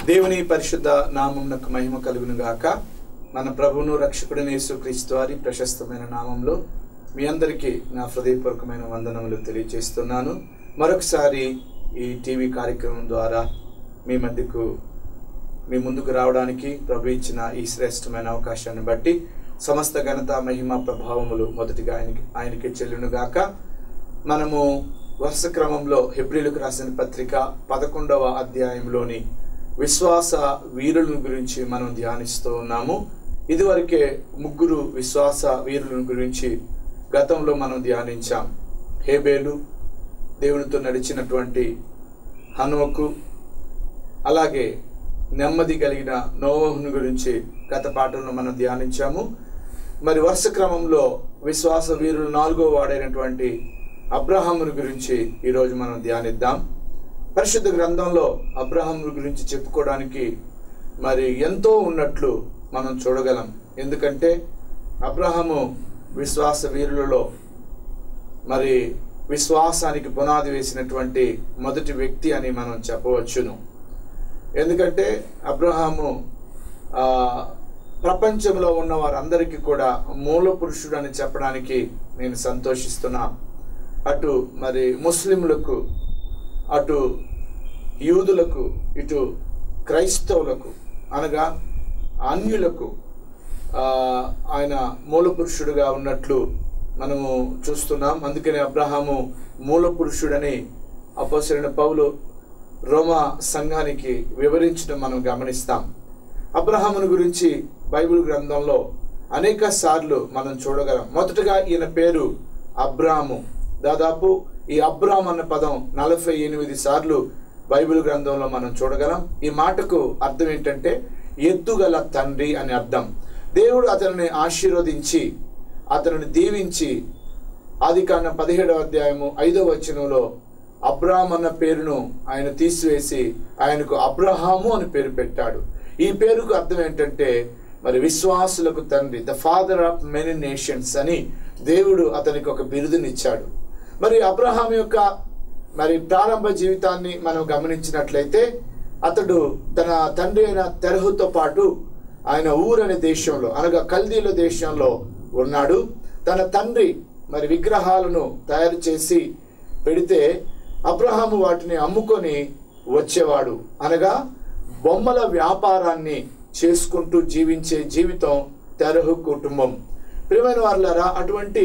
దేవుని పరిశుద్ధ నామమునకు మహిమ కలుగును గాక మన ప్రభువును రక్షకుడిని యేసుక్రీస్తు వారి ప్రశస్తమైన నామంలో మీ అందరికీ నా హృదయపూర్వకమైన వందనములు తెలియజేస్తున్నాను మరొకసారి ఈ టీవీ కార్యక్రమం ద్వారా మీ మధ్యకు మీ ముందుకు రావడానికి ప్రభు ఇచ్చిన ఈ శ్రేష్టమైన అవకాశాన్ని బట్టి సమస్త ఘనత మహిమ ప్రభావములు మొదటిగా ఆయనకి ఆయనకి చెల్లును గాక మనము వరుస క్రమంలో హెబ్రిలకు రాసిన పత్రిక పదకొండవ అధ్యాయంలోని విశ్వాస వీరుల గురించి మనం ధ్యానిస్తూ ఉన్నాము ఇదివరకే ముగ్గురు విశ్వాస వీరుల గురించి గతంలో మనం ధ్యానించాం హేబేలు దేవునితో నడిచినటువంటి హనోకు అలాగే నెమ్మది కలిగిన నోహుని గురించి గత పాఠంలో మనం ధ్యానించాము మరి వరుస క్రమంలో విశ్వాస వీరులు నాలుగో వాడైనటువంటి అబ్రహాముని గురించి ఈరోజు మనం ధ్యానిద్దాం పరిశుద్ధ గ్రంథంలో అబ్రహాముని గురించి చెప్పుకోవడానికి మరి ఎంతో ఉన్నట్లు మనం చూడగలం ఎందుకంటే అబ్రహాము విశ్వాస వీరులలో మరి విశ్వాసానికి పునాది వేసినటువంటి మొదటి వ్యక్తి అని మనం చెప్పవచ్చును ఎందుకంటే అబ్రహాము ఆ, ప్రపంచంలో ఉన్న వారందరికీ కూడా మూల పురుషుడు అని చెప్పడానికి నేను సంతోషిస్తున్నా అటు మరి ముస్లింలకు అటు యూదులకు ఇటు క్రైస్తవులకు అనగా అన్యులకు ఆ, ఆయన మూల పురుషుడుగా ఉన్నట్లు మనము చూస్తున్నాం అందుకని అబ్రహాము మూల పురుషుడని అపోసరైన పౌలు రోమా సంఘానికి వివరించడం మనం గమనిస్తాం అబ్రహాముని గురించి బైబిల్ గ్రంథంలో అనేక సార్లు మనం చూడగలం మొదటగా ఈయన పేరు అబ్రాము దాదాపు ఈ అబ్రామ్ అన్న పదం నలభై ఎనిమిది సార్లు బైబిల్ గ్రంథంలో మనం చూడగలం ఈ మాటకు అర్థం ఏంటంటే ఎత్తుగల తండ్రి అని అర్థం దేవుడు అతనిని ఆశీర్వదించి అతనిని దీవించి ఆది కాండం పదిహేడవ అధ్యాయము ఐదవ వచనంలో అబ్రామ్ అన్న పేరును ఆయన తీసివేసి ఆయనకు అబ్రహాము అని పేరు పెట్టాడు ఈ పేరుకు అర్థం ఏంటంటే మరి విశ్వాసులకు తండ్రి the father of many nations అని దేవుడు అతనికి ఒక బిరుదునిచ్చాడు మరి అబ్రహాం యొక్క మరి ప్రారంభ జీవితాన్ని మనం గమనించినట్లయితే అతడు తన తండ్రి అయిన తెరహుతో పాటు ఆయన ఊరనే దేశంలో అనగా కల్దీల దేశంలో ఉన్నాడు తన తండ్రి మరి విగ్రహాలను తయారు చేసి పెడితే అబ్రహాము వాటిని అమ్ముకొని వచ్చేవాడు అనగా బొమ్మల వ్యాపారాన్ని చేసుకుంటూ జీవించే జీవితం తెరహు కుటుంబం ప్రియమైన వారులారా అటువంటి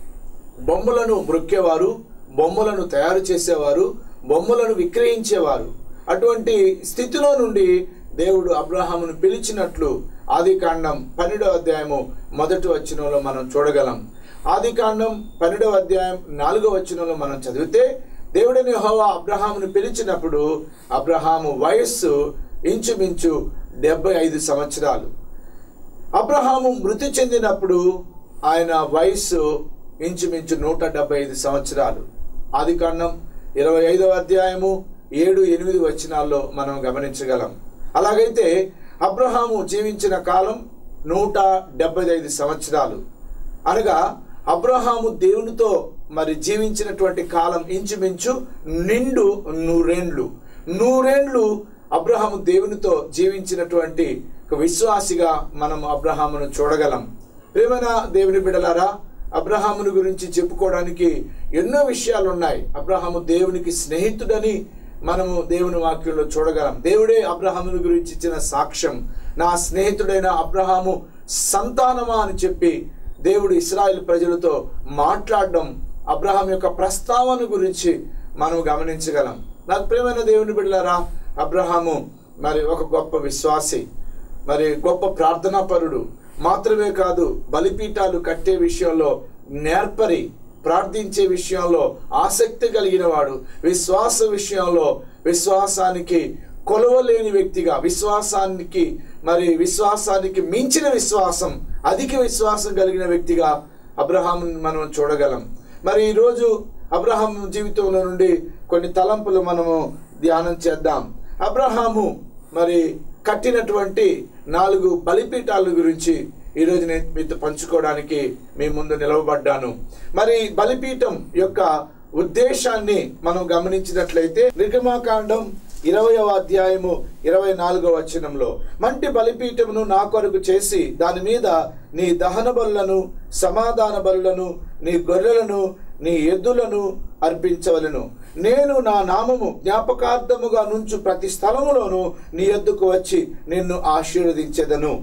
బొమ్మలను మృక్కేవారు బొమ్మలను తయారు చేసేవారు బొమ్మలను విక్రయించేవారు అటువంటి స్థితిలో నుండి దేవుడు అబ్రహామును పిలిచినట్లు ఆది కాండం పన్నెండవ అధ్యాయము మొదటి వచనంలో మనం చూడగలం ఆది కాండం పన్నెండవ అధ్యాయం నాలుగవ వచనంలో మనం చదివితే దేవుడిని హోవా అబ్రహామును పిలిచినప్పుడు అబ్రహాము వయస్సు ఇంచుమించు డెబ్బై ఐదు సంవత్సరాలు అబ్రహాము మృతి చెందినప్పుడు ఆయన వయస్సు ఇంచుమించు నూట డెబ్బై ఐదు సంవత్సరాలు ఆది కాండం ఇరవై ఐదవ అధ్యాయము ఏడు ఎనిమిది వచనాల్లో మనం గమనించగలం అలాగైతే అబ్రహాము జీవించిన కాలం నూట డెబ్బై ఐదు సంవత్సరాలు అనగా అబ్రహాము దేవునితో మరి జీవించినటువంటి కాలం ఇంచుమించు నిండు నూరేండ్లు నూరేండ్లు అబ్రహాము దేవునితో జీవించినటువంటి ఒక విశ్వాసిగా మనం అబ్రహామును చూడగలం ప్రేమైన దేవుని బిడలారా అబ్రహాముని గురించి చెప్పుకోవడానికి ఎన్నో విషయాలు ఉన్నాయి అబ్రహాము దేవునికి స్నేహితుడని మనము దేవుని వాక్యంలో చూడగలం దేవుడే అబ్రహాముని గురించి ఇచ్చిన సాక్ష్యం నా స్నేహితుడైన అబ్రహాము సంతానమా అని చెప్పి దేవుడు ఇస్రాయేల్ ప్రజలతో మాట్లాడడం అబ్రహాం యొక్క ప్రస్తావన గురించి మనం గమనించగలం నాకు ప్రేమైన దేవుని బిడ్డలారా అబ్రహాము మరి ఒక గొప్ప విశ్వాసి మరి గొప్ప ప్రార్థనాపరుడు మాత్రమే కాదు బలిపీఠాలు కట్టే విషయంలో నేర్పరి ప్రార్థించే విషయంలో ఆసక్తి కలిగిన వాడు విశ్వాస విషయంలో విశ్వాసానికి కొలవలేని వ్యక్తిగా విశ్వాసానికి మరి విశ్వాసానికి మించిన విశ్వాసం అధిక విశ్వాసం కలిగిన వ్యక్తిగా అబ్రహాం మనం చూడగలం మరి ఈరోజు అబ్రహాం జీవితంలో నుండి కొన్ని తలంపులు మనము ధ్యానం చేద్దాం అబ్రహాము మరి కట్టినటువంటి నాలుగు బలిపీఠాల గురించి ఈరోజు నేను మీతో పంచుకోవడానికి మీ ముందు నిలవబడ్డాను మరి బలిపీఠం యొక్క ఉద్దేశాన్ని మనం గమనించినట్లయితే నిర్గమాకాండం ఇరవయవ అధ్యాయము ఇరవై నాలుగవ వచనంలో మంటి బలిపీఠమును నా కొరకు చేసి దాని మీద నీ దహన బలులను సమాధాన బలులను నీ గొర్రెలను నీ ఎద్దులను అర్పించవలను నేను నా నామము జ్ఞాపకార్థముగా నుంచు ప్రతి స్థలములోనూ నీ ఎద్దుకు వచ్చి నిన్ను ఆశీర్వదించెదను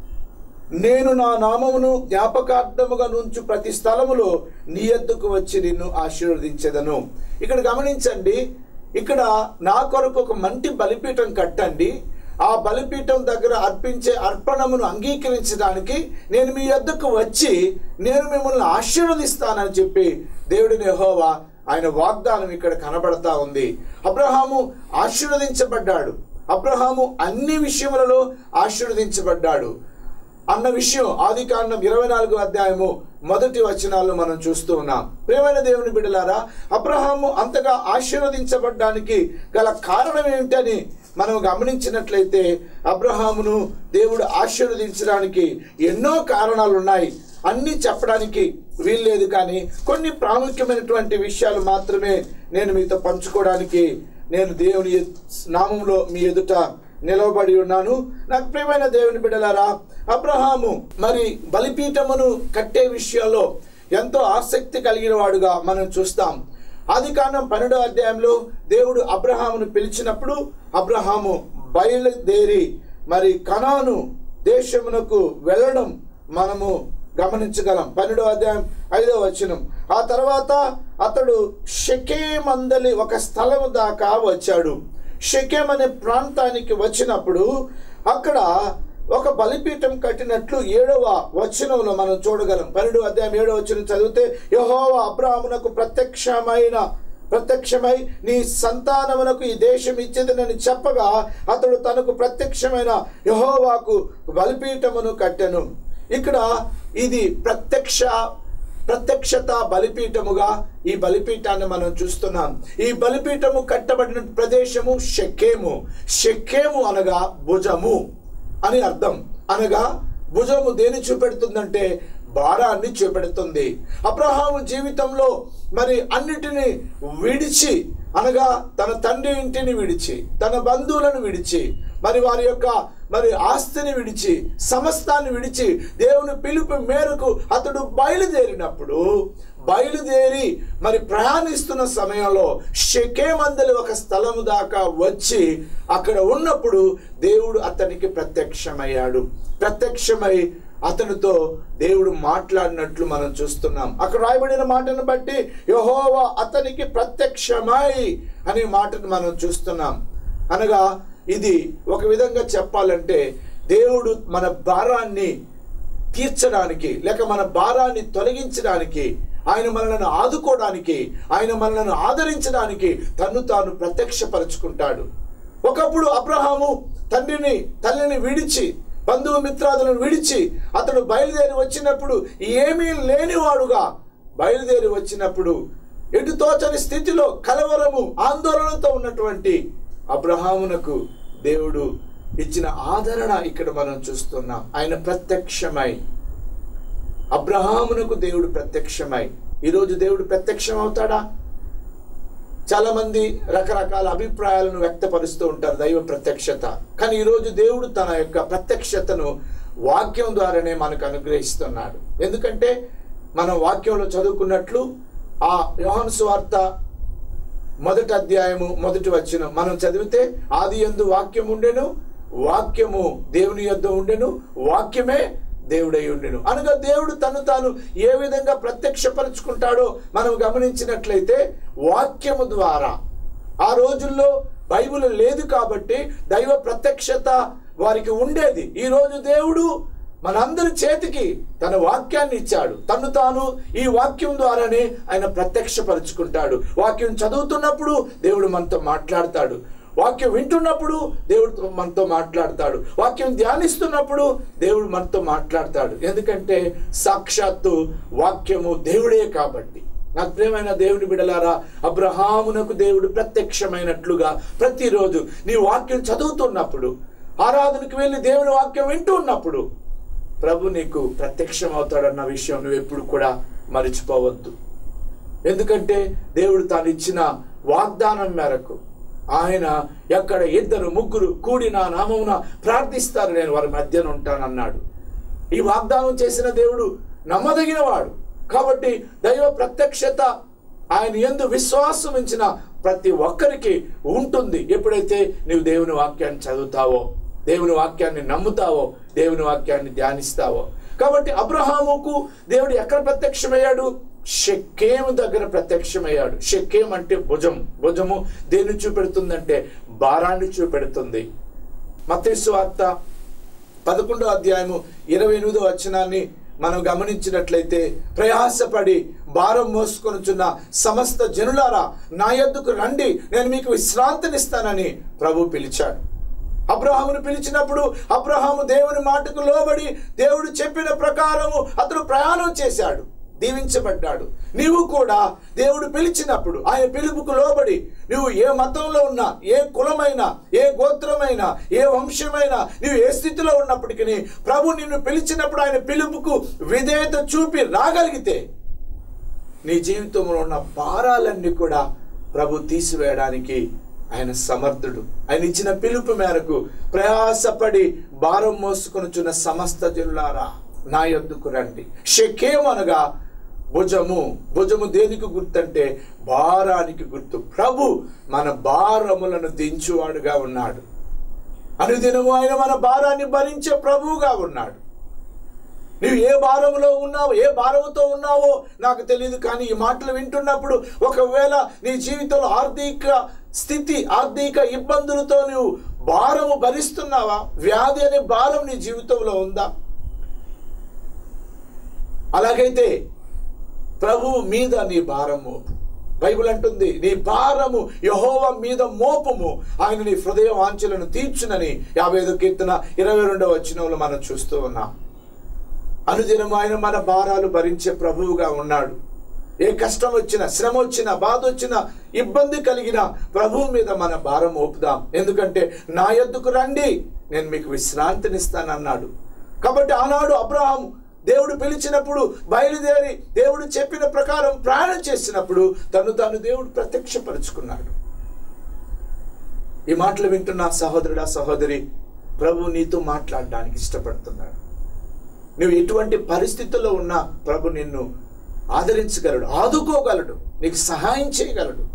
నేను నా నామమును జ్ఞాపకార్థముగా నుంచు ప్రతి స్థలములో నీ ఎద్దుకు వచ్చి నిన్ను ఆశీర్వదించెదను ఇక్కడ గమనించండి ఇక్కడ నా కొరకు ఒక మంటి బలిపీఠం కట్టండి ఆ బలిపీఠం దగ్గర అర్పించే అర్పణమును అంగీకరించడానికి నేను మీ యొద్దకు వచ్చి నేను మిమ్మల్ని ఆశీర్వదిస్తానని చెప్పి దేవుడిని యెహోవా ఆయన వాగ్దానం ఇక్కడ కనబడతా ఉంది అబ్రహాము ఆశీర్వదించబడ్డాడు అబ్రహాము అన్ని విషయములలో ఆశీర్వదించబడ్డాడు అన్న విషయం ఆది కాండం ఇరవై నాలుగు అధ్యాయము మొదటి వచనాల్లో మనం చూస్తూ ఉన్నాం ప్రేమైన దేవుని బిడ్డలారా అబ్రహాము అంతగా ఆశీర్వదించబడ్డానికి గల కారణం ఏమిటని మనం గమనించినట్లయితే అబ్రహామును దేవుడు ఆశీర్వదించడానికి ఎన్నో కారణాలు ఉన్నాయి అన్నీ చెప్పడానికి వీల్లేదు కానీ కొన్ని ప్రాముఖ్యమైనటువంటి విషయాలు మాత్రమే నేను మీతో పంచుకోవడానికి నేను దేవుని నామంలో మీ ఎదుట నిలవబడి ఉన్నాను నాకు ప్రియమైన దేవుని బిడ్డలారా అబ్రహాము మరి బలిపీఠమును కట్టే విషయంలో ఎంతో ఆసక్తి కలిగిన వాడుగా మనం చూస్తాం ఆది కాండం పన్నెండో అధ్యాయంలో దేవుడు అబ్రహామును పిలిచినప్పుడు అబ్రహాము బయలుదేరి మరి కనాను దేశమునకు వెళ్ళడం మనము గమనించగలం పన్నెండో అధ్యాయం ఐదో వచనం ఆ తర్వాత అతడు షకేమందలి ఒక స్థలం దాకా వచ్చాడు షకేం అనే ప్రాంతానికి వచ్చినప్పుడు అక్కడ ఒక బలిపీఠం కట్టినట్లు ఏడవ వచనంలో మనం చూడగలం పన్నెండు అధ్యాయం ఏడవ వచనం చదివితే యహోవా అబ్రాహ్మునకు ప్రత్యక్షమైన ప్రత్యక్షమై నీ సంతానమునకు ఈ దేశం ఇచ్చేదనని చెప్పగా అతడు తనకు ప్రత్యక్షమైన యహోవాకు బలిపీఠమును కట్టెను ఇక్కడ ఇది ప్రత్యక్ష ప్రత్యక్షత బలిపీఠముగా ఈ బలిపీఠాన్ని మనం చూస్తున్నాం ఈ బలిపీఠము కట్టబడిన ప్రదేశము షెక్కేము షెక్కేము అనగా భుజము అని అర్థం అనగా భుజము దేని చూపెడుతుందంటే భారాన్ని చూపెడుతుంది అబ్రహాము జీవితంలో మరి అన్నిటిని విడిచి అనగా తన తండ్రి ఇంటిని విడిచి తన బంధువులను విడిచి మరి వారి యొక్క మరి ఆస్తిని విడిచి సమస్తాన్ని విడిచి దేవుని పిలుపు మేరకు అతడు బయలుదేరినప్పుడు బయలుదేరి మరి ప్రయాణిస్తున్న సమయంలో షకేమందలి ఒక స్థలము దాకా వచ్చి అక్కడ ఉన్నప్పుడు దేవుడు అతనికి ప్రత్యక్షమయ్యాడు ప్రత్యక్షమై అతనితో దేవుడు మాట్లాడినట్లు మనం చూస్తున్నాం అక్కడ రాయబడిన మాటను బట్టి యహోవా అతనికి ప్రత్యక్షమై అనే మాటను మనం చూస్తున్నాం అనగా ఇది ఒక విధంగా చెప్పాలంటే దేవుడు మన భారాన్ని తీర్చడానికి లేక మన భారాన్ని తొలగించడానికి ఆయన మనలను ఆదుకోవడానికి ఆయన మనలను ఆదరించడానికి తన్ను తాను ప్రత్యక్షపరుచుకుంటాడు ఒకప్పుడు అబ్రహాము తండ్రిని తల్లిని విడిచి బంధువు మిత్రాదులను విడిచి అతడు బయలుదేరి వచ్చినప్పుడు ఏమీ లేనివాడుగా బయలుదేరి వచ్చినప్పుడు ఎటు తోచని స్థితిలో కలవరము ఆందోళనతో ఉన్నటువంటి అబ్రహామునకు దేవుడు ఇచ్చిన ఆదరణ ఇక్కడ మనం చూస్తున్నాం ఆయన ప్రత్యక్షమై అబ్రహామునకు దేవుడు ప్రత్యక్షమై ఈరోజు దేవుడు ప్రత్యక్షం అవుతాడా చాలా మంది రకరకాల అభిప్రాయాలను వ్యక్తపరుస్తూ ఉంటారు దైవ ప్రత్యక్షత కానీ ఈరోజు దేవుడు తన యొక్క ప్రత్యక్షతను వాక్యం ద్వారానే మనకు అనుగ్రహిస్తున్నాడు ఎందుకంటే మనం వాక్యంలో చదువుకున్నట్లు ఆ యోహాను సువార్త మొదటి అధ్యాయము మొదటి వచ్చిన మనం చదివితే ఆది ఎందు వాక్యం ఉండెను వాక్యము దేవుని యొద్ద ఉండెను వాక్యమే దేవుడై ఉండెను అనగా దేవుడు తను తాను ఏ విధంగా ప్రత్యక్షపరుచుకుంటాడో మనం గమనించినట్లయితే వాక్యము ద్వారా ఆ రోజుల్లో బైబిల్ లేదు కాబట్టి దైవ ప్రత్యక్షత వారికి ఉండేది ఈ రోజు దేవుడు మనందరి చేతికి తన వాక్యాన్ని ఇచ్చాడు తను తాను ఈ వాక్యం ద్వారానే ఆయన ప్రత్యక్షపరుచుకుంటాడు వాక్యం చదువుతున్నప్పుడు దేవుడు మనతో మాట్లాడతాడు వాక్యం వింటున్నప్పుడు దేవుడు మనతో మాట్లాడతాడు వాక్యం ధ్యానిస్తున్నప్పుడు దేవుడు మనతో మాట్లాడతాడు ఎందుకంటే సాక్షాత్తు వాక్యము దేవుడే కాబట్టి నాకు ప్రియమైన దేవుని బిడలారా అబ్రహామునకు దేవుడు ప్రత్యక్షమైనట్లుగా ప్రతిరోజు నీ వాక్యం చదువుతున్నప్పుడు ఆరాధనకు వెళ్ళి దేవుని వాక్యం వింటూ ఉన్నప్పుడు ప్రభు నీకు ప్రత్యక్షం అవుతాడన్న విషయం నువ్వు ఎప్పుడు కూడా మరిచిపోవద్దు ఎందుకంటే దేవుడు తాను ఇచ్చిన వాగ్దానం మేరకు ఆయన ఎక్కడ ఇద్దరు ముగ్గురు కూడి నా నామమున ప్రార్థిస్తారు నేను వారి మధ్యన ఉంటానన్నాడు ఈ వాగ్దానం చేసిన దేవుడు నమ్మదగినవాడు కాబట్టి దైవ ప్రత్యక్షత ఆయన ఎందు విశ్వాసం ఉంచిన ప్రతి ఒక్కరికి ఉంటుంది ఎప్పుడైతే నీవు దేవుని వాక్యాన్ని చదువుతావో దేవుని వాక్యాన్ని నమ్ముతావో దేవుని వాక్యాన్ని ధ్యానిస్తావో కాబట్టి అబ్రహాముకు దేవుడు ఎక్కడ ప్రత్యక్షమయ్యాడు షెక్కేము దగ్గర ప్రత్యక్షమయ్యాడు షెక్కేం అంటే భుజం భుజము దేన్ని చూపెడుతుందంటే భారాన్ని చూపెడుతుంది మత్తయి వార్త పదకొండో అధ్యాయము ఇరవై ఎనిమిదో వచనాన్ని మనం గమనించినట్లయితే ప్రయాసపడి భారం మోసుకొనుచున్న సమస్త జనులారా నా యొద్దకు రండి నేను మీకు విశ్రాంతినిస్తానని ప్రభు పిలిచాడు అబ్రహామును పిలిచినప్పుడు అబ్రహాము దేవుని మాటకు లోబడి దేవుడు చెప్పిన ప్రకారము అతడు ప్రయాణం చేశాడు దీవించబడ్డాడు నీవు కూడా దేవుడు పిలిచినప్పుడు ఆయన పిలుపుకు లోబడి నువ్వు ఏ మతంలో ఉన్నా ఏ కులమైనా ఏ గోత్రమైనా ఏ వంశమైనా నీవు ఏ స్థితిలో ఉన్నప్పటికీ ప్రభు నిన్ను పిలిచినప్పుడు ఆయన పిలుపుకు విధేయత చూపి రాగలిగితే నీ జీవితంలో ఉన్న భారాలన్నీ కూడా ప్రభు తీసివేయడానికి ఆయన సమర్థుడు ఆయన ఇచ్చిన పిలుపు మేరకు ప్రయాసపడి భారం మోసుకొనుచున్న సమస్త జనులారా నా యొద్దకు రండి షకేమనగా భుజము భుజము దేనికి గుర్తంటే భారానికి గుర్తు ప్రభు మన భారములను దించువాడుగా ఉన్నాడు అనుదినము ఆయన మన భారాన్ని భరించే ప్రభువుగా ఉన్నాడు నీవు ఏ భారంలో ఉన్నావో ఏ భారంతో ఉన్నావో నాకు తెలియదు కానీ ఈ మాటలు వింటున్నప్పుడు ఒకవేళ నీ జీవితంలో ఆర్థిక స్థితి ఆర్థిక ఇబ్బందులతో నువ్వు భారము భరిస్తున్నావా వ్యాధి అనే భారం నీ జీవితంలో ఉందా అలాగైతే ప్రభువు మీద నీ భారం మోపు బైబిల్ అంటుంది నీ భారము యహోవ మీద మోపము ఆయన నీ హృదయ వాంఛలను తీర్చునని యాభై ఐదు కీర్తన ఇరవై రెండవ వచనంలో మనం చూస్తూ ఉన్నాం అనుదినం ఆయన మన భారాలు భరించే ప్రభువుగా ఉన్నాడు ఏ కష్టం వచ్చినా శ్రమ వచ్చినా బాధ వచ్చినా ఇబ్బంది కలిగిన ప్రభువు మీద మన భారం మోపుదాం ఎందుకంటే నా యొద్దకు రండి నేను మీకు విశ్రాంతినిస్తానన్నాడు కాబట్టి ఆనాడు అబ్రహాం దేవుడు పిలిచినప్పుడు బయలుదేరి దేవుడు చెప్పిన ప్రకారం ప్రయాణం చేసినప్పుడు తను తాను దేవుడు ప్రత్యక్షపరుచుకున్నాడు ఈ మాటలు వింటున్న సహోదరుడా సహోదరి ప్రభు నీతో మాట్లాడడానికి ఇష్టపడుతున్నాడు నువ్వు ఎటువంటి పరిస్థితుల్లో ఉన్నా ప్రభు నిన్ను ఆదరించగలడు ఆదుకోగలడు నీకు సహాయం చేయగలడు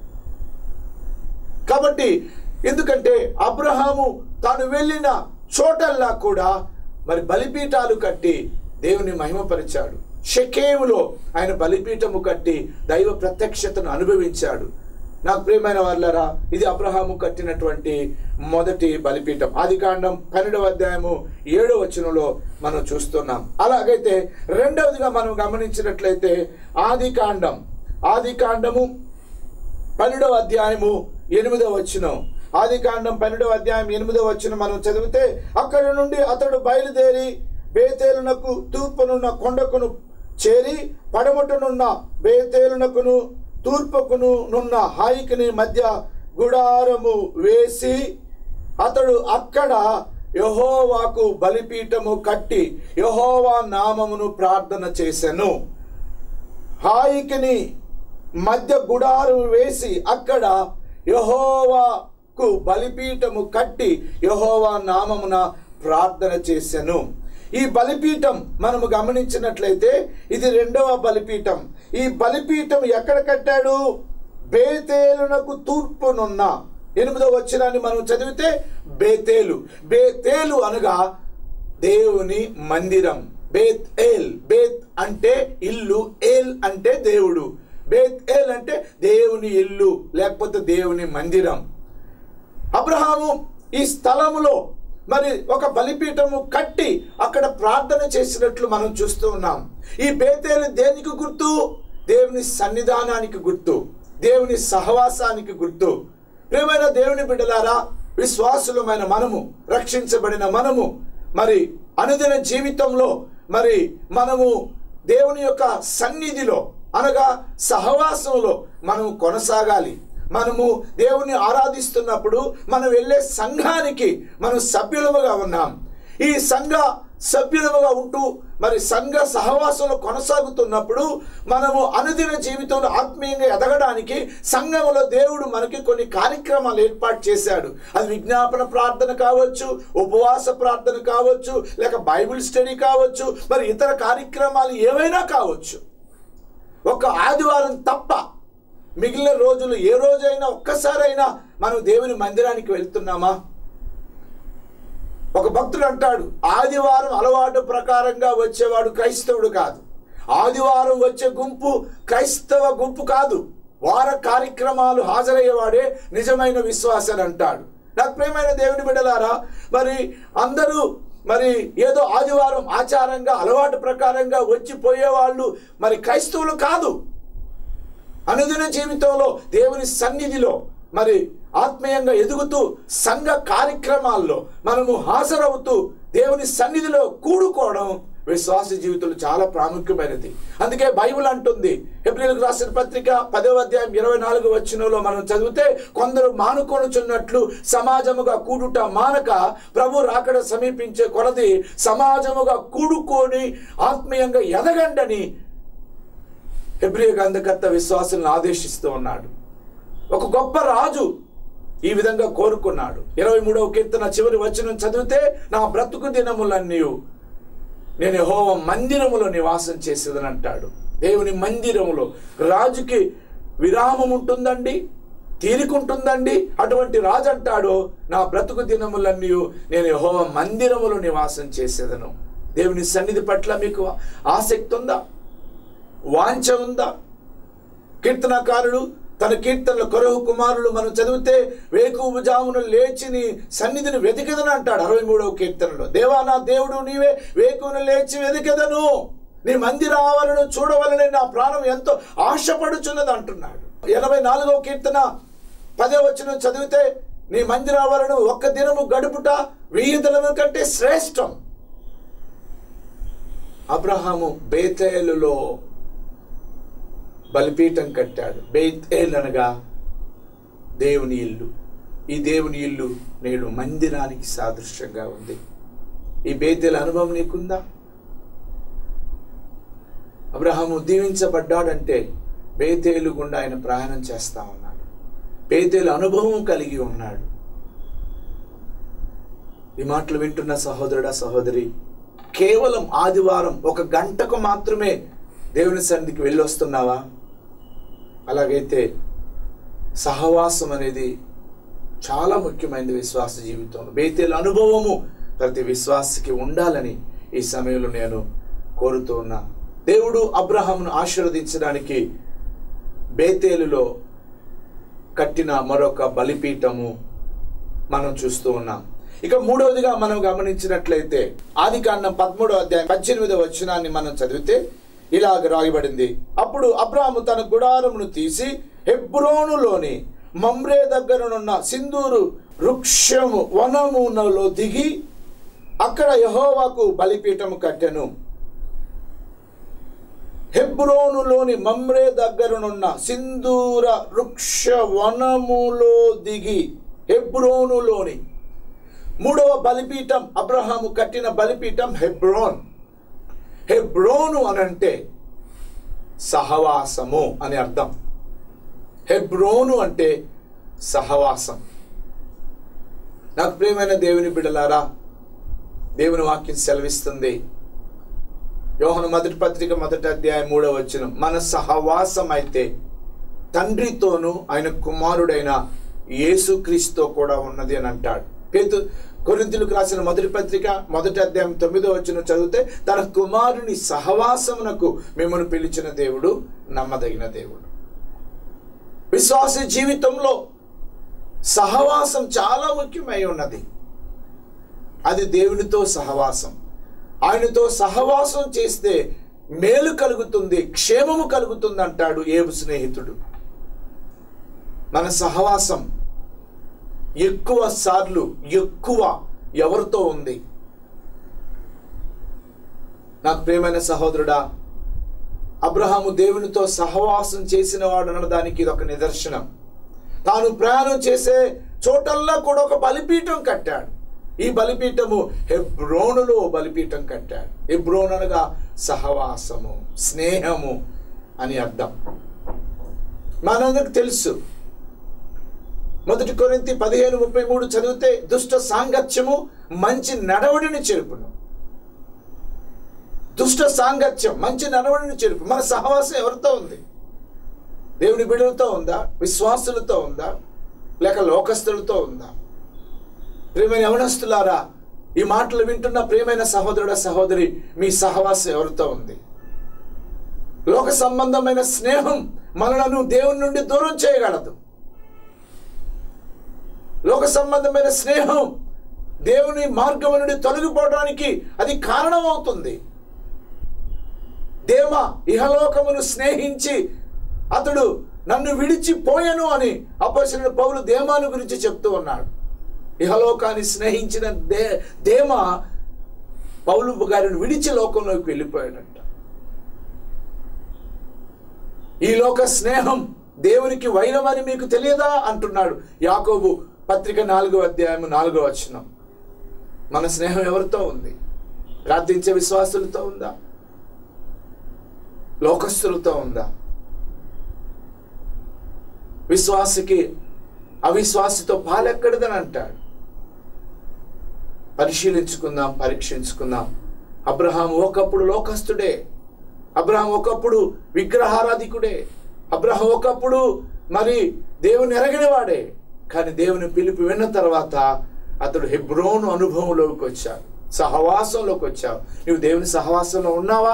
కాబట్టి ఎందుకంటే అబ్రహాము తాను వెళ్ళిన చోటల్లా కూడా మరి బలిపీఠాలు కట్టి దేవుని మహిమపరిచాడు షకేములో ఆయన బలిపీఠము కట్టి దైవ ప్రత్యక్షతను అనుభవించాడు నాకు ప్రియమైన వాళ్ళరా ఇది అబ్రహాము కట్టినటువంటి మొదటి బలిపీఠం ఆది కాండం పన్నెండవ అధ్యాయము ఏడవ వచనంలో మనం చూస్తున్నాం అలాగైతే రెండవదిగా మనం గమనించినట్లయితే ఆది కాండం ఆది కాండము పన్నెండవ అధ్యాయము ఎనిమిదవ వచనం ఆది కాండం పన్నెండవ అధ్యాయం ఎనిమిదవ వచనం మనం చదివితే అక్కడ నుండి అతడు బయలుదేరి బేతేలునకు తూర్పునున్న కొండకును చేరి పడమటనున్న బేతేలునకును తూర్పుకును నున్న హాయికిని మధ్య గుడారము వేసి అతడు అక్కడ యహోవాకు బలిపీఠము కట్టి యహోవా నామమును ప్రార్థన చేసెను హాయికిని మధ్య గుడారం వేసి అక్కడ యహోవాకు బలిపీఠము కట్టి యహోవా నామమున ప్రార్థన చేసెను ఈ బలిపీఠం మనము గమనించినట్లయితే ఇది రెండవ బలిపీఠం ఈ బలిపీఠం ఎక్కడ కట్టాడు బేతేలునకు తూర్పునున్న ఎనిమిదవ వచ్చినాన్ని మనం చదివితే బేతేలు బేతేలు అనగా దేవుని మందిరం బేత్ ఏల్ బేత్ అంటే ఇల్లు ఏల్ అంటే దేవుడు బేత్ ఏల్ అంటే దేవుని ఇల్లు లేకపోతే దేవుని మందిరం అబ్రహాము ఈ స్థలములో మరి ఒక బలిపీఠము కట్టి అక్కడ ప్రార్థన చేసినట్లు మనం చూస్తూ ఉన్నాం ఈ బేతేలు దేనికి గుర్తు దేవుని సన్నిధానానికి గుర్తు దేవుని సహవాసానికి గుర్తు ప్రియమైన దేవుని బిడ్డలారా విశ్వాసులమైన మనము రక్షించబడిన మనము మరి అనుదిన జీవితంలో మరి మనము దేవుని యొక్క సన్నిధిలో అనగా సహవాసంలో మనము కొనసాగాలి మనము దేవుని ఆరాధిస్తున్నప్పుడు మనం వెళ్ళే సంఘానికి మనం సభ్యులముగా ఉన్నాం ఈ సంఘ సభ్యులముగా ఉంటూ మరి సంఘ సహవాసంలో కొనసాగుతున్నప్పుడు మనము అనుదిన జీవితంలో ఆత్మీయంగా ఎదగడానికి సంఘంలో దేవుడు మనకి కొన్ని కార్యక్రమాలు ఏర్పాటు చేశాడు అది విజ్ఞాపన ప్రార్థన కావచ్చు ఉపవాస ప్రార్థన కావచ్చు లేక బైబిల్ స్టడీ కావచ్చు మరి ఇతర కార్యక్రమాలు ఏవైనా కావచ్చు ఒక ఆదివారం తప్ప మిగిలిన రోజులు ఏ రోజైనా ఒక్కసారైనా మనం దేవుని మందిరానికి వెళ్తున్నామా ఒక భక్తుడు అంటాడు ఆదివారం అలవాటు ప్రకారంగా వచ్చేవాడు క్రైస్తవుడు కాదు ఆదివారం వచ్చే గుంపు క్రైస్తవ గుంపు కాదు వార కార్యక్రమాలు హాజరయ్యేవాడే నిజమైన విశ్వాసని అంటాడు నాకు ప్రేమైన దేవుని బిడ్డలారా మరి అందరూ మరి ఏదో ఆదివారం ఆచారంగా అలవాటు ప్రకారంగా వచ్చిపోయేవాళ్ళు మరి క్రైస్తవులు కాదు అనుదిన జీవితంలో దేవుని సన్నిధిలో మరి ఆత్మీయంగా ఎదుగుతూ సంఘ కార్యక్రమాల్లో మనము హాజరవుతూ దేవుని సన్నిధిలో కూడుకోవడం విశ్వాస జీవితంలో చాలా ప్రాముఖ్యమైనది అందుకే బైబిల్ అంటుంది ఏప్రిల్కి రాసిన పత్రిక పదవ అధ్యాయం ఇరవై నాలుగు వచ్చినలో మనం చదివితే కొందరు మానుకొనుచున్నట్లు సమాజముగా కూడుట మానక ప్రభు రాకడ సమీపించే కొలది సమాజముగా కూడుకొని ఆత్మీయంగా ఎదగండని హెబ్రియ గ్రంథకర్త విశ్వాసులను ఆదేశిస్తూ ఉన్నాడు ఒక గొప్ప రాజు ఈ విధంగా కోరుకున్నాడు ఇరవై మూడవ కీర్తన చివరి వచనం చదివితే నా బ్రతుకు దినములన్నీ నేను యెహోవా మందిరములో నివాసం చేసేదని అంటాడు దేవుని మందిరములో రాజుకి విరామం ఉంటుందండి తీరికుంటుందండి అటువంటి రాజు అంటాడు నా బ్రతుకు దినములన్నీ నేను యెహోవా మందిరములో నివాసం చేసేదను దేవుని సన్నిధి పట్ల మీకు ఆసక్తి ఉందా వాంఛ ఉందా కీర్తనకారుడు తన కీర్తనల కొరహు కుమారులు మనం చదివితే వేకువ జామున లేచిని సన్నిధిని వెతికెదను అంటాడు అరవై మూడవ కీర్తనలో దేవా నా దేవుడు నీవే వేకువను లేచి వెతికెదను నీ మందిర ఆవరణను చూడవలని నా ప్రాణం ఎంతో ఆశపడుచున్నది అంటున్నాడు ఎనభై నాలుగవ కీర్తన పదే వచ్చిన చదివితే నీ మందిర ఆవరణ ఒక్క దినము గడుపుట వెయ్యి దినము కంటే శ్రేష్టం అబ్రహాము బేతేలులో బలిపీఠం కట్టాడు బేతేల్ అనగా దేవుని ఇల్లు ఈ దేవుని ఇల్లు నేడు మందిరానికి సాదృశ్యంగా ఉంది ఈ బేతేల అనుభవం నీకుందా అబ్రహాము దీవించబడ్డాడంటే బేతేలు గుండా ఆయన ప్రయాణం చేస్తా ఉన్నాడు బేతేలు అనుభవం కలిగి ఉన్నాడు ఈ మాటలు వింటున్న సహోదరుడా సహోదరి కేవలం ఆదివారం ఒక గంటకు మాత్రమే దేవుని సన్నిధికి వెళ్ళొస్తున్నావా అలాగైతే సహవాసం అనేది చాలా ముఖ్యమైనది విశ్వాస జీవితంలో బేతేల అనుభవము ప్రతి విశ్వాసకి ఉండాలని ఈ సమయంలో నేను కోరుతూ ఉన్నా దేవుడు అబ్రహామును ఆశీర్వదించడానికి బేతేలులో కట్టిన మరొక బలిపీఠము మనం చూస్తూ ఉన్నాం ఇక మూడవదిగా మనం గమనించినట్లయితే ఆది కాండం పదమూడవ అధ్యాయం పద్దెనిమిదవ వచనాన్ని మనం చదివితే ఇలాగ రాయబడింది అప్పుడు అబ్రాము తన గుడారమును తీసి హెబ్రోనులోని మమ్రే దగ్గరనున్న సింధూరు వృక్షము వనమునలో దిగి అక్కడ యహోవాకు బలిపీఠము కట్టెను హెబ్రోనులోని మమ్రే దగ్గరనున్న సింధూర వృక్ష వనములో దిగి హెబ్రోనులోని మూడవ బలిపీఠం అబ్రహాము కట్టిన బలిపీఠం హెబ్రోన్ హెబ్రోను అనంటే సహవాసము అని అర్థం హెబ్రోను అంటే సహవాసం నాకు ప్రియమైన దేవుని బిడ్డలారా దేవుని వాక్యం సెలవిస్తుంది యోహన మొదటి పత్రిక మొదటి అధ్యాయం మూడవ వచనం మన సహవాసం అయితే తండ్రితోనూ ఆయన కుమారుడైన యేసుక్రీస్తుతో కూడా ఉన్నది అని అంటాడు పేతు కొరింతలకు రాసిన మొదటి పత్రిక మొదటి అధ్యాయం తొమ్మిదో వచ్చిన చదివితే తన కుమారుని సహవాసమునకు మిమ్మల్ని పిలిచిన దేవుడు నమ్మదగిన దేవుడు విశ్వాస జీవితంలో సహవాసం చాలా ముఖ్యమై ఉన్నది అది దేవునితో సహవాసం ఆయనతో సహవాసం చేస్తే మేలు కలుగుతుంది క్షేమము కలుగుతుంది అంటాడు ఏబు స్నేహితుడు మన సహవాసం ఎక్కువ సార్లు ఎక్కువ ఎవరితో ఉంది నాకు ప్రియమైన సహోదరుడా అబ్రహాము దేవునితో సహవాసం చేసిన వాడు అనడానికి ఇది ఒక నిదర్శనం తాను ప్రయాణం చేసే చోటల్లా కూడా ఒక బలిపీఠం కట్టాడు ఈ బలిపీఠము హెబ్రోనులో బలిపీఠం కట్టాడు హెబ్రోన్ అనగా సహవాసము స్నేహము అని అర్థం మనందరికి తెలుసు మొదటి కొరింతి పదిహేను ముప్పై మూడు చదివితే దుష్ట సాంగత్యము మంచి నడవడిని చెరుపును దుష్ట సాంగత్యం మంచి నడవడిని చెరుపు మన సహవాసం ఎవరితో ఉంది దేవుని బిడ్డలతో ఉందా విశ్వాసులతో ఉందా లేక లోకస్తులతో ఉందా ప్రియమైన యవనస్తులారా ఈ మాటలు వింటున్న ప్రియమైన సహోదరుడ సహోదరి మీ సహవాసం ఎవరితో ఉంది లోక సంబంధమైన స్నేహం మనలను దేవుని నుండి దూరం చేయగలదు లోక సంబంధమైన స్నేహం దేవుని మార్గం నుండి తొలగిపోవడానికి అది కారణమవుతుంది దేమ ఇహలోకమును స్నేహించి అతడు నన్ను విడిచిపోయను అని అపరిచిన పౌలు దేమాను గురించి చెప్తూ ఉన్నాడు ఇహలోకాన్ని స్నేహించిన దే దేమ పౌలు గారిని విడిచి లోకంలోకి వెళ్ళిపోయాడంట ఈ లోక స్నేహం దేవునికి వైరమని మీకు తెలియదా అంటున్నాడు యాకోబు పత్రిక నాలుగో అధ్యాయం నాలుగో వచనం మన స్నేహం ఎవరితో ఉంది ప్రార్థించే విశ్వాసులతో ఉందా లోకస్తులతో ఉందా విశ్వాసకి అవిశ్వాసితో పాలెక్కడదని అంటాడు పరిశీలించుకుందాం పరీక్షించుకుందాం అబ్రహాం ఒకప్పుడు లోకస్తుడే అబ్రహాం ఒకప్పుడు విగ్రహారాధికుడే అబ్రహాం ఒకప్పుడు మరి దేవుని ఎరగినవాడే కానీ దేవుని పిలుపు విన్న తర్వాత అతడు హెబ్రోను అనుభవంలోకి వచ్చాడు సహవాసంలోకి వచ్చావు నువ్వు దేవుని సహవాసంలో ఉన్నావా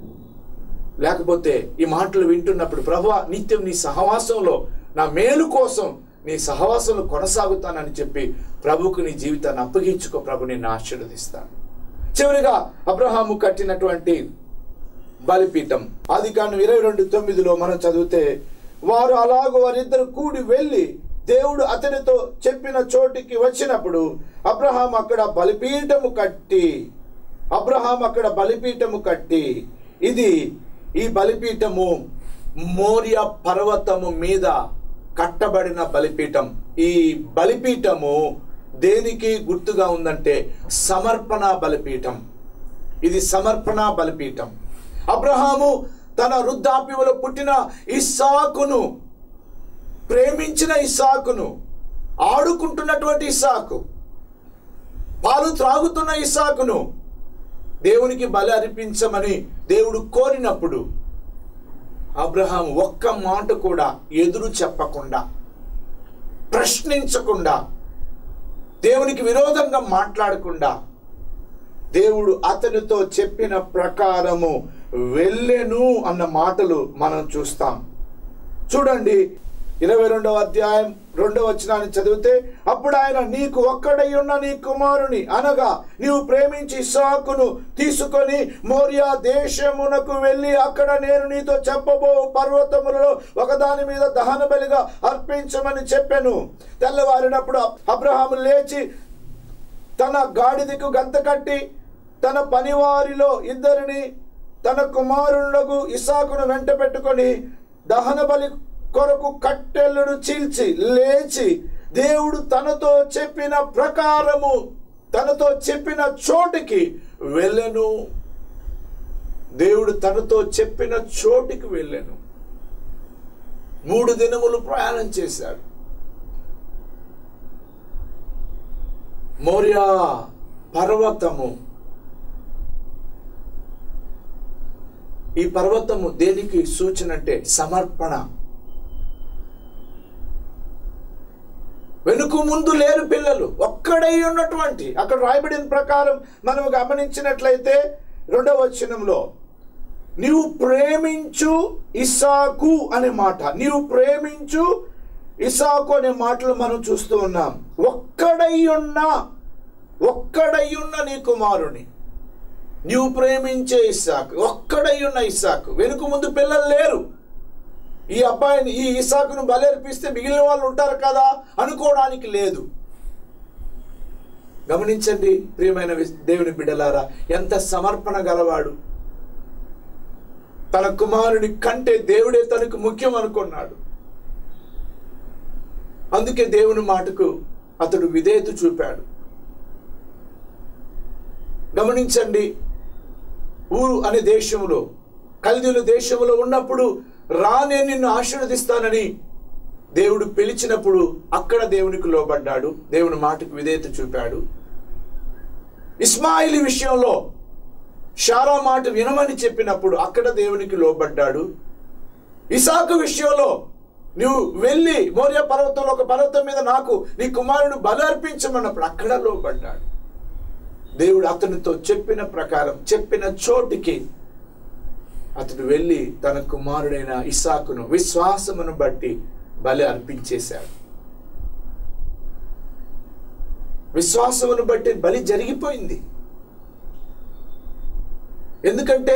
లేకపోతే ఈ మాటలు వింటున్నప్పుడు ప్రభు నిత్యం నీ సహవాసంలో నా మేలు కోసం నీ సహవాసంలో కొనసాగుతానని చెప్పి ప్రభుకు నీ జీవితాన్ని అప్పగించుకో ప్రభు నిన్ను ఆశీర్వదిస్తాను చివరిగా అబ్రహాము కట్టినటువంటి బలిపీఠం ఆది కాండం ఇరవై రెండు తొమ్మిదిలో మనం చదివితే వారు అలాగూ వారిద్దరు కూడి వెళ్ళి దేవుడు అతనితో చెప్పిన చోటికి వచ్చినప్పుడు అబ్రహాం అక్కడ బలిపీఠము కట్టి అబ్రహాం అక్కడ బలిపీఠము కట్టి ఇది ఈ బలిపీఠము మోర్య పర్వతము మీద కట్టబడిన బలిపీఠం ఈ బలిపీఠము దేనికి గుర్తుగా ఉందంటే సమర్పణ బలిపీఠం ఇది సమర్పణ బలిపీఠం అబ్రహాము తన వృద్ధాప్యములో పుట్టిన ఇస్సాకును ప్రేమించిన ఇస్సాకును ఆడుకుంటున్నటువంటి ఇస్సాకు పాలు త్రాగుతున్న ఇస్సాకును దేవునికి బలి అర్పించమని దేవుడు కోరినప్పుడు అబ్రహాం ఒక్క మాట కూడా ఎదురు చెప్పకుండా ప్రశ్నించకుండా దేవునికి విరోధంగా మాట్లాడకుండా దేవుడు అతనితో చెప్పిన ప్రకారము వెళ్ళెను అన్న మాటలు మనం చూస్తాం చూడండి ఇరవై రెండవ అధ్యాయం రెండవ వచనాన్ని చదివితే అప్పుడు ఆయన నీకు ఒక్కడై ఉన్న నీ కుమారుని అనగా నీవు ప్రేమించి ఇస్సాకును తీసుకొని మోరియా దేశమునకు వెళ్ళి అక్కడ నేను నీతో చెప్పబో పర్వతములలో ఒకదాని మీద దహన బలిగా అర్పించమని చెప్పాను తెల్లవారినప్పుడు అబ్రహాము లేచి తన గాడిదకు గంత కట్టి తన పనివారిలో ఇద్దరిని తన కుమారులకు ఇసాకును వెంట పెట్టుకొని దహన బలి కొరకు కట్టెలను చీల్చి లేచి దేవుడు తనతో చెప్పిన ప్రకారము తనతో చెప్పిన చోటికి వెళ్ళెను దేవుడు తనతో చెప్పిన చోటికి వెళ్ళెను మూడు దినములు ప్రయాణం చేశాడు మోరియా పర్వతము ఈ పర్వతము దేనికి సూచన అంటే సమర్పణ వెనుక ముందు లేరు పిల్లలు ఒక్కడై ఉన్నటువంటి అక్కడ రాయబడిన ప్రకారం మనం గమనించినట్లయితే రెండవ వచనంలో నీవు ప్రేమించు ఇసాకు అనే మాట నీవు ప్రేమించు ఇసాకు అనే మాటలు మనం చూస్తూ ఉన్నాం ఒక్కడై ఉన్న ఒక్కడై ఉన్న నీ కుమారుని నీవు ప్రేమించే ఇస్సాకు ఒక్కడై ఉన్న ఇస్సాకు వెనుక ముందు పిల్లలు లేరు ఈ అబ్బాయిని ఈ ఇసాకును బలర్పిస్తే మిగిలిన వాళ్ళు ఉంటారు కదా అనుకోవడానికి లేదు గమనించండి ప్రియమైన వి- దేవుని బిడ్డలారా ఎంత సమర్పణ గలవాడు తన కుమారుని కంటే దేవుడే తనకు ముఖ్యం అనుకున్నాడు అందుకే దేవుని మాటకు అతడు విధేయత చూపాడు గమనించండి ఊరు అనే దేశంలో కల్దీల దేశంలో ఉన్నప్పుడు రా నేను నిన్ను ఆశీర్వదిస్తానని దేవుడు పిలిచినప్పుడు అక్కడ దేవునికి లోబడ్డాడు దేవుని మాటకు విధేయత చూపాడు ఇస్మాయిల్ విషయంలో షారా మాట వినమని చెప్పినప్పుడు అక్కడ దేవునికి లోబడ్డాడు ఇసాకు విషయంలో నువ్వు వెళ్ళి మౌర్య పర్వతంలో ఒక పర్వతం మీద నాకు నీ కుమారుడు బలి అర్పించమన్నప్పుడు అక్కడ లోబడ్డాడు దేవుడు అతనితో చెప్పిన ప్రకారం చెప్పిన చోటికి అతడు వెళ్ళి తన కుమారుడైన ఇసాకును విశ్వాసమును బట్టి బలి అర్పించేశాడు విశ్వాసమును బట్టి బలి జరిగిపోయింది ఎందుకంటే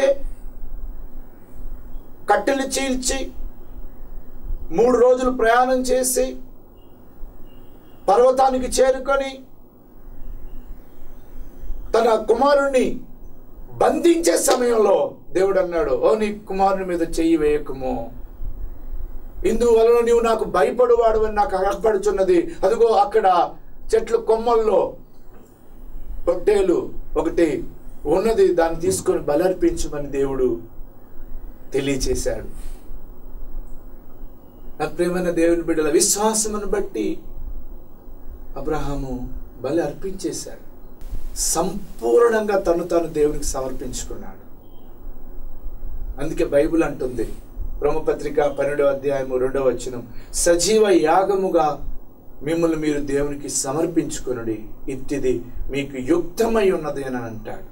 కట్టెలు చీల్చి మూడు రోజులు ప్రయాణం చేసి పర్వతానికి చేరుకొని తన కుమారుణ్ణి బంధించే సమయంలో దేవుడు అన్నాడు ఓ నీ కుమారుని మీద చెయ్యి వేయకము ఇందువలన నీవు నాకు భయపడువాడు అని నాకు అగపడుచున్నది అదిగో అక్కడ చెట్ల కొమ్మల్లో పొట్టేలు ఒకటి ఉన్నది దాన్ని తీసుకొని బలర్పించమని దేవుడు తెలియచేశాడు నా ప్రేమైన దేవుని బిడ్డల విశ్వాసమును బట్టి అబ్రహాము బలి అర్పించేశాడు సంపూర్ణంగా తను తాను దేవునికి సమర్పించుకున్నాడు అందుకే బైబిల్ అంటుంది బ్రహ్మపత్రిక పన్నెండవ అధ్యాయము రెండవ వచనం సజీవ యాగముగా మిమ్మల్ని మీరు దేవునికి సమర్పించుకునుడి ఇట్టిది మీకు యుక్తమై ఉన్నది అని అంటాడు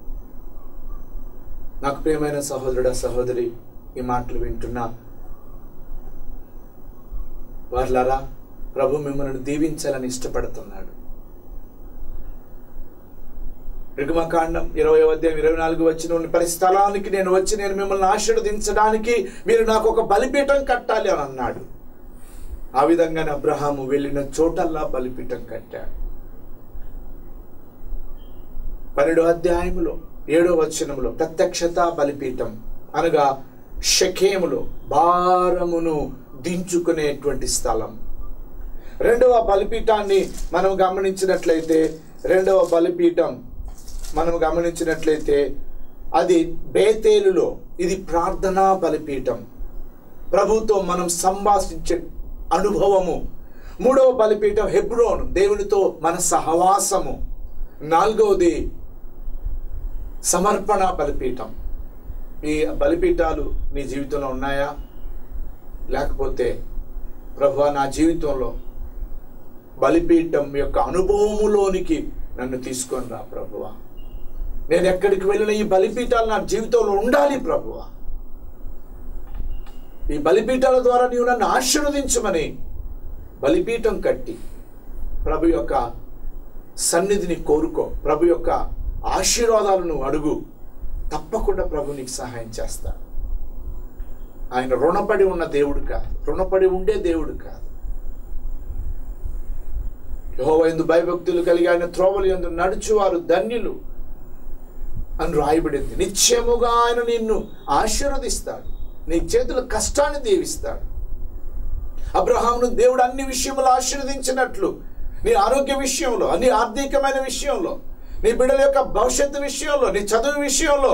నాకు ప్రియమైన సహోదరుడ సహోదరి ఈ మాటలు వింటున్నా వార్లారా ప్రభు మిమ్మల్ని దీవించాలని ఇష్టపడుతున్నాడు ఋగమకాండం ఇరవై అధ్యాయం ఇరవై నాలుగు వచ్చిన పరి స్థలానికి నేను వచ్చి నేను మిమ్మల్ని ఆశీర్వదించడానికి మీరు నాకు ఒక బలిపీఠం కట్టాలి అని అన్నాడు ఆ విధంగానే అబ్రహాము వెళ్ళిన చోటల్లా బలిపీఠం కట్టాడు పన్నెండో అధ్యాయములో ఏడో వచనంలో ప్రత్యక్షత బలిపీఠం అనగా షకేములో భారమును దించుకునేటువంటి స్థలం రెండవ బలిపీఠాన్ని మనం గమనించినట్లయితే రెండవ బలిపీఠం మనం గమనించినట్లయితే అది బేతేలులో ఇది ప్రార్థనా బలిపీఠం ప్రభుతో మనం సంభాషించే అనుభవము మూడవ బలిపీఠం హెబ్రోన్ దేవునితో మన సహవాసము నాలుగవది సమర్పణ బలిపీఠం ఈ బలిపీఠాలు నీ జీవితంలో ఉన్నాయా లేకపోతే ప్రభు నా జీవితంలో బలిపీఠం యొక్క అనుభవములోనికి నన్ను తీసుకొని రా ప్రభువా నేను ఎక్కడికి వెళ్ళిన ఈ బలిపీఠాలు నా జీవితంలో ఉండాలి ప్రభువా ఈ బలిపీఠాల ద్వారా నీవు నన్ను ఆశీర్వదించమని బలిపీఠం కట్టి ప్రభు యొక్క సన్నిధిని కోరుకో ప్రభు యొక్క ఆశీర్వాదాలను అడుగు తప్పకుండా ప్రభు నీకు సహాయం చేస్తాడు ఆయన రుణపడి ఉన్న దేవుడు కాదు రుణపడి ఉండే దేవుడు కాదు యహోవ ఎందు భయభక్తులు కలిగి ఆయన త్రోవలు ఎందు నడుచువారు ధన్యులు అని రాయబడింది నిత్యముగా ఆయన నిన్ను ఆశీర్వదిస్తాడు నీ చేతుల కష్టాన్ని దీవిస్తాడు అబ్రహామును దేవుడు అన్ని విషయములు ఆశీర్వదించినట్లు నీ ఆరోగ్య విషయంలో నీ ఆర్థికమైన విషయంలో నీ బిడ్డల యొక్క భవిష్యత్తు విషయంలో నీ చదువు విషయంలో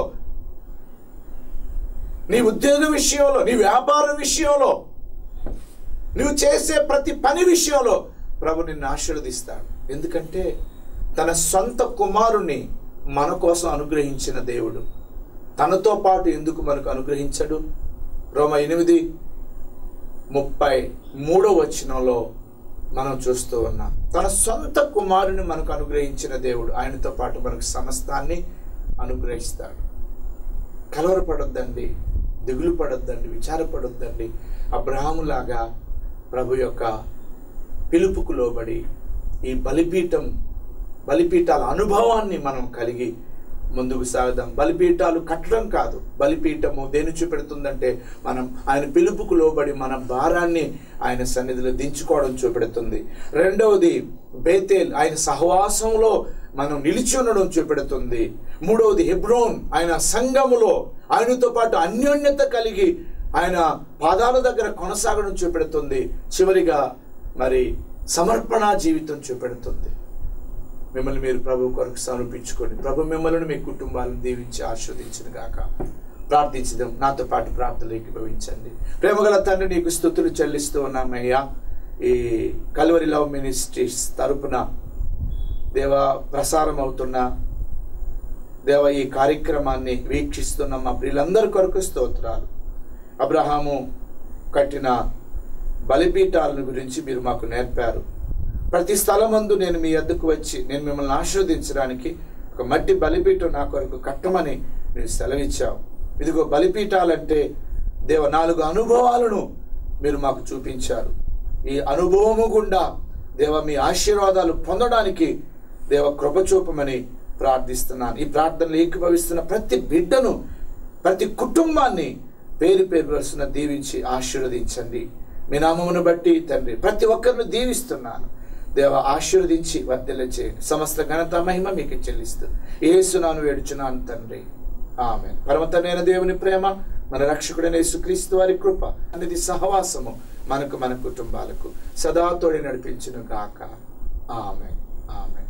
నీ ఉద్యోగ విషయంలో నీ వ్యాపార విషయంలో నువ్వు చేసే ప్రతి పని విషయంలో ప్రభు నిన్ను ఆశీర్వదిస్తాడు ఎందుకంటే తన సొంత కుమారుణ్ణి మన కోసం అనుగ్రహించిన దేవుడు తనతో పాటు ఎందుకు మనకు అనుగ్రహించడు రోమ ఎనిమిది ముప్పై మూడో వచనంలో మనం చూస్తూ ఉన్నాం తన సొంత కుమారుని మనకు అనుగ్రహించిన దేవుడు ఆయనతో పాటు మనకు సమస్తాన్ని అనుగ్రహిస్తాడు కలవరపడొద్దండి దిగులు పడొద్దండి విచారపడొద్దండి అబ్రహాములాగా ప్రభు యొక్క పిలుపుకు లోబడి ఈ బలిపీఠం బలిపీఠాల అనుభవాన్ని మనం కలిగి ముందుకు సాగుదాం బలిపీఠాలు కట్టడం కాదు బలిపీఠము దేని చూపెడుతుందంటే మనం ఆయన పిలుపుకు లోబడి మన భారాన్ని ఆయన సన్నిధిలో దించుకోవడం చూపెడుతుంది రెండవది బేతేల్ ఆయన సహవాసంలో మనం నిలిచి ఉండడం చూపెడుతుంది మూడవది హెబ్రోన్ ఆయన సంఘములో ఆయనతో పాటు అన్యోన్యత కలిగి ఆయన పాదాల దగ్గర కొనసాగడం చూపెడుతుంది చివరిగా మరి సమర్పణ జీవితం చూపెడుతుంది మిమ్మల్ని మీరు ప్రభు కొరకు సమర్పించుకోండి ప్రభు మిమ్మల్ని మీ కుటుంబాలను దీవించి ఆస్వాదించిన గాక ప్రార్థించడం నాతో పాటు ప్రార్థనలు ఏకీభవించండి ప్రేమగల తండ్రి నీకు స్థుతులు చెల్లిస్తూ ఉన్నామయ్యా ఈ కల్వరి లవ్ మినిస్ట్రీస్ తరపున దేవ ప్రసారం అవుతున్న దేవ ఈ కార్యక్రమాన్ని వీక్షిస్తున్న మా ప్రియులందరి కొరకు స్తోత్రాలు అబ్రహాము కట్టిన బలిపీఠాలను గురించి మీరు మాకు నేర్పారు ప్రతి స్థలమందు నేను మీ వద్దకు వచ్చి నేను మిమ్మల్ని ఆస్వాదించడానికి ఒక మట్టి బలిపీఠం నా కొరకు కట్టమని మీరు సెలవిచ్చావు ఇదిగో బలిపీఠాలంటే దేవ నాలుగు అనుభవాలను మీరు మాకు చూపించారు ఈ అనుభవము గుండా దేవ మీ ఆశీర్వాదాలు పొందడానికి దేవ కృప చూపమని ప్రార్థిస్తున్నాను ఈ ప్రార్థనలు ఏకీభవిస్తున్న ప్రతి బిడ్డను ప్రతి కుటుంబాన్ని పేరు పేరు వరుసన దీవించి ఆశీర్వదించండి మీ నామమును బట్టి తండ్రి ప్రతి ఒక్కరిని దీవిస్తున్నాను దేవ ఆశీర్వదించి వర్ధల చేయండి సమస్త ఘనత మహిమ మీకు చెల్లిస్తూ ఏసునాను వేడుచున్నాను తండ్రి ఆమె పరమతమైన దేవుని ప్రేమ మన రక్షకుడైన యేసుక్రీస్తు వారి కృప అనేది సహవాసము మనకు మన కుటుంబాలకు సదా తోడి నడిపించును గాక ఆమె ఆమె